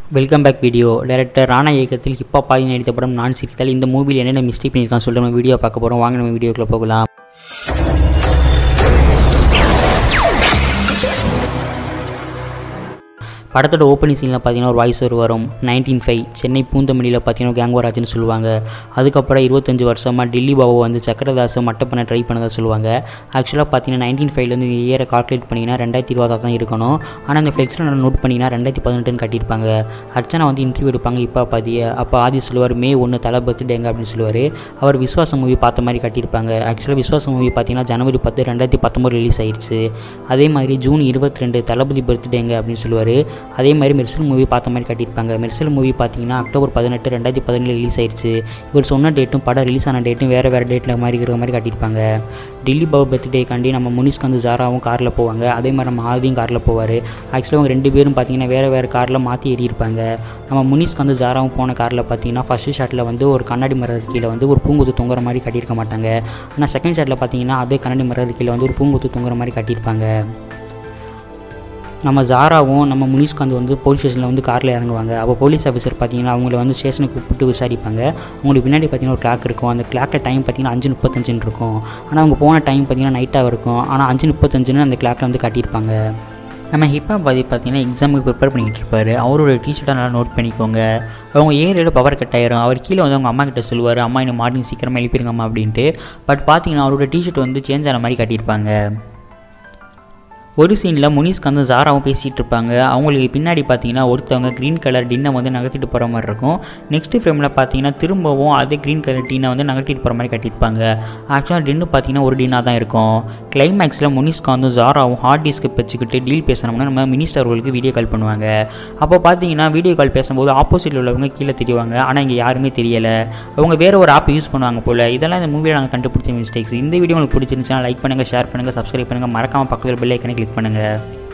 welcome back video director Rana இயக்கத்தில் hip hop ஆகி நடித்த படம் நான் சிரித்தால் இந்த மூவியில் என்னென்ன மிஸ்டேக் பண்ணியிருக்கான்னு சொல்லிட்டு நம்ம வீடியோ பார்க்க போகிறோம் வாங்க நம்ம வீடியோக்குள்ளே போகலாம் படத்தோட ஓப்பனிங் சீனில் பார்த்தீங்கன்னா ஒரு வாய்ஸ் ஒரு வரும் நைன்டீன் ஃபைவ் சென்னை பூந்தமல்லியில் பார்த்தீங்கன்னா கேங்வராஜ்னு சொல்லுவாங்க அதுக்கப்புறம் இருபத்தஞ்சு வருஷமாக டில்லி பாபு வந்து சக்கரதாசை மட்டை பண்ண ட்ரை பண்ணதா சொல்லுவாங்க ஆக்சுவலாக பார்த்தீங்கன்னா நைன்டீன் ஃபைவ்லேருந்து இயரை கால்குலேட் பண்ணிங்கன்னா ரெண்டாயிரத்தி இருபதாக தான் இருக்கணும் ஆனால் அந்த ஃப்ளெக்ஸில் நான் நோட் பண்ணிங்கன்னா ரெண்டாயிரத்தி பதினெட்டுன்னு கட்டியிருப்பாங்க அர்ச்சனா வந்து இன்டர்வியூ எடுப்பாங்க இப்போ பாதிய அப்போ ஆதி சொல்லுவார் மே ஒன்று தலை பர்த்டேங்க அப்படின்னு சொல்லுவார் அவர் விஸ்வாசம் மூவி பார்த்த மாதிரி கட்டியிருப்பாங்க ஆக்சுவலாக விஸ்வாசம் மூவி பார்த்தீங்கன்னா ஜனவரி பத்து ரெண்டாயிரத்தி பத்தொம்பது ரிலீஸ் ஆயிடுச்சு அதே மாதிரி ஜூன் இருபத்தி ரெண்டு தளபதி பர்த்டேங்க அப்படின்னு சொல்லுவார் அதே மாதிரி மெர்சல் மூவி பார்த்த மாதிரி கட்டியிருப்பாங்க மெர்சல் மூவி பார்த்தீங்கன்னா அக்டோபர் பதினெட்டு ரெண்டாயிரத்தி பதினேழு ரிலீஸ் ஆயிடுச்சு இவர் சொன்ன டேட்டும் படம் ரிலீஸ் ஆன டேட்டும் வேறு வேறு டேட்டில் மாதிரி இருக்கிற மாதிரி காட்டியிருப்பாங்க டில்லி பாபு பர்த்டேக்காண்டி நம்ம முனிஷ்காந்த் ஜாராவும் காரில் போவாங்க அதே மாதிரி நம்ம ஆதியும் காரில் போவார் ஆக்சுவலாக அவங்க ரெண்டு பேரும் பார்த்தீங்கன்னா வேறு வேறு காரில் மாற்றி ஏறியிருப்பாங்க நம்ம முனிஷ்காந்த் ஜாராவும் போன காரில் பார்த்தீங்கன்னா ஃபஸ்ட்டு ஷாட்டில் வந்து ஒரு கண்ணாடி மரத்து கீழே வந்து ஒரு பூங்குத்து தொங்குற மாதிரி கட்டியிருக்க மாட்டாங்க ஆனால் செகண்ட் ஷாட்டில் பார்த்தீங்கன்னா அதே கண்ணாடி மரத்து கீழே வந்து ஒரு பூங்குத்து தொங்குற மாதிரி கட்டியிருப்பாங்க நம்ம ஜாராவும் நம்ம முனிஷ்காந்த் வந்து போலீஸ் ஸ்டேஷனில் வந்து காரில் இறங்குவாங்க அப்போ போலீஸ் ஆஃபீஸர் பார்த்தீங்கன்னா அவங்கள வந்து ஸ்டேஷனுக்கு கூப்பிட்டு விசாரிப்பாங்க அவங்களுக்கு பின்னாடி பார்த்தீங்கன்னா ஒரு கிளாக் இருக்கும் அந்த கிளாக்கில் டைம் பார்த்தீங்கன்னா அஞ்சு முப்பத்தஞ்சுன்னு இருக்கும் ஆனால் அவங்க போன டைம் பார்த்தீங்கன்னா நைட்டாக இருக்கும் ஆனால் அஞ்சு முப்பத்தஞ்சுன்னு அந்த கிளாக்கில் வந்து காட்டியிருப்பாங்க நம்ம ஹிப்ஹாப் பாதி பார்த்தீங்கன்னா எக்ஸாமுக்கு ப்ரிப்பேர் பண்ணிக்கிட்டு இருப்பார் அவரோட டீச்சர்ட்டாக நல்லா நோட் பண்ணிக்கோங்க அவங்க ஏரியாவில் பவர் கட் ஆயிரும் அவர் கீழே வந்து அவங்க அம்மா கிட்ட சொல்லுவார் அம்மா இன்னும் மார்னிங் சீக்கிரமாக எழுப்பிடுங்க அம்மா அப்படின்ட்டு பட் பார்த்தீங்கன்னா அவரோட டிஷர்ட் வந்து சேஞ்ச் ஆன மாதிரி கட்டியிருப்பாங்க ஒரு சீனில் முனிஷ்காந்தும் ஜாராவும் பேசிகிட்டு இருப்பாங்க அவங்களுக்கு பின்னாடி பார்த்தீங்கன்னா ஒருத்தவங்க க்ரீன் கலர் டின்னை வந்து நகர்த்திட்டு போகிற மாதிரி இருக்கும் நெக்ஸ்ட் ஃப்ரேமில் பார்த்தீங்கன்னா திரும்பவும் அதே க்ரீன் கலர் டின்னை வந்து நகர்த்திட்டு போகிற மாதிரி கட்டியிருப்பாங்க ஆக்சுவலாக டின்னு பார்த்தீங்கன்னா ஒரு டின்னாக தான் இருக்கும் கிளைமேக்ஸில் முனிஷ்காந்தும் ஜாராவும் ஹார்ட் டிஸ்க்கு வச்சுக்கிட்டு டீல் பேசணும்னா நம்ம மினிஸ்டர் அவர்களுக்கு வீடியோ கால் பண்ணுவாங்க அப்போ பார்த்தீங்கன்னா வீடியோ கால் பேசும்போது ஆப்போசிட்டில் உள்ளவங்க கீழே தெரிவாங்க ஆனால் இங்கே யாருமே தெரியலை அவங்க வேறு ஒரு ஆப் யூஸ் பண்ணுவாங்க போல் இதெல்லாம் இந்த மூவியில் நாங்கள் கண்டுபிடிச்ச மிஸ்டேக்ஸ் இந்த வீடியோ உங்களுக்கு பிடிச்சிருந்துச்சுன்னா லைக் பண்ணுங்கள் ஷேர் பண்ணுங்கள் சப்ஸ்கிரைப் பண்ணுங்கள் மறக்காமல் பக்கத்தில் பெல் ஐக்கனை கிளிக் பண்ணுங்கள்